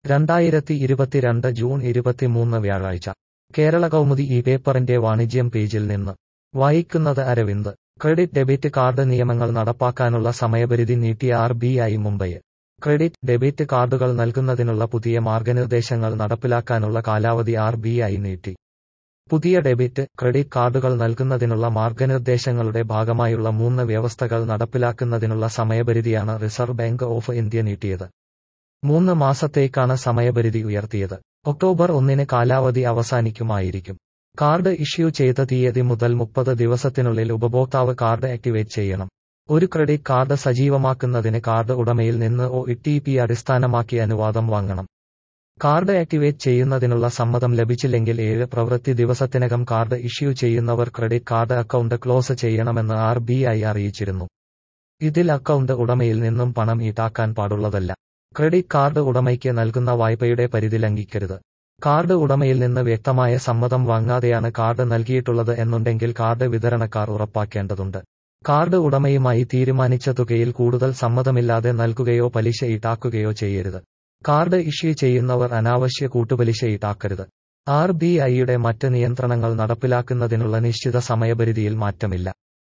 രണ്ടായിരത്തി ഇരുപത്തിരണ്ട് ജൂൺ ഇരുപത്തിമൂന്ന് വ്യാഴാഴ്ച കേരള കൗമുദി ഈ പേപ്പറിന്റെ വാണിജ്യം പേജിൽ നിന്ന് വായിക്കുന്നത് അരവിന്ദ് ക്രെഡിറ്റ് ഡെബിറ്റ് കാർഡ് നിയമങ്ങൾ നടപ്പാക്കാനുള്ള സമയപരിധി നീട്ടി R B I Mumbai credit debit കാർഡുകൾ നൽകുന്നതിനുള്ള പുതിയ മാർഗനിർദ്ദേശങ്ങൾ നടപ്പിലാക്കാനുള്ള കാലാവധി ആർ ബി ഐ നീട്ടി പുതിയ ഡെബിറ്റ് ക്രെഡിറ്റ് കാർഡുകൾ നൽകുന്നതിനുള്ള മാർഗനിർദ്ദേശങ്ങളുടെ ഭാഗമായുള്ള മൂന്ന് വ്യവസ്ഥകൾ നടപ്പിലാക്കുന്നതിനുള്ള സമയപരിധിയാണ് റിസർവ് ബാങ്ക് ഓഫ് ഇന്ത്യ നീട്ടിയത് മൂന്ന് മാസത്തേക്കാണ് സമയപരിധി ഉയർത്തിയത് ഒക്ടോബർ ഒന്നിന് കാലാവധി അവസാനിക്കുമായിരിക്കും കാർഡ് ഇഷ്യൂ ചെയ്ത തീയതി മുതൽ മുപ്പത് ദിവസത്തിനുള്ളിൽ ഉപഭോക്താവ് കാർഡ് ആക്ടിവേറ്റ് ചെയ്യണം ഒരു ക്രെഡിറ്റ് കാർഡ് സജീവമാക്കുന്നതിന് കാർഡ് ഉടമയിൽ നിന്ന് ഒ ടി പി അടിസ്ഥാനമാക്കി അനുവാദം വാങ്ങണം കാർഡ് ആക്ടിവേറ്റ് ചെയ്യുന്നതിനുള്ള സമ്മതം ലഭിച്ചില്ലെങ്കിൽ ഏഴ് പ്രവൃത്തി ദിവസത്തിനകം കാർഡ് ഇഷ്യൂ ചെയ്യുന്നവർ ക്രെഡിറ്റ് കാർഡ് അക്കൗണ്ട് ക്ലോസ് ചെയ്യണമെന്ന് ആർ ബി ഐ അറിയിച്ചിരുന്നു ഇതിൽ അക്കൗണ്ട് ഉടമയിൽ നിന്നും പണം ഈടാക്കാൻ പാടുള്ളതല്ല ക്രെഡിറ്റ് കാർഡ് ഉടമയ്ക്ക് നൽകുന്ന വായ്പയുടെ പരിധി ലംഘിക്കരുത് കാർഡ് ഉടമയിൽ നിന്ന് വ്യക്തമായ സമ്മതം വാങ്ങാതെയാണ് കാർഡ് നൽകിയിട്ടുള്ളത് എന്നുണ്ടെങ്കിൽ കാർഡ് വിതരണക്കാർ ഉറപ്പാക്കേണ്ടതുണ്ട് കാർഡ് ഉടമയുമായി തീരുമാനിച്ച തുകയിൽ കൂടുതൽ സമ്മതമില്ലാതെ നൽകുകയോ പലിശ ഈടാക്കുകയോ ചെയ്യരുത് കാർഡ് ഇഷ്യൂ ചെയ്യുന്നവർ അനാവശ്യ കൂട്ടുപലിശ ഈടാക്കരുത് ആർ ബി ഐയുടെ മറ്റ് നിയന്ത്രണങ്ങൾ നടപ്പിലാക്കുന്നതിനുള്ള നിശ്ചിത സമയപരിധിയിൽ മാറ്റമില്ല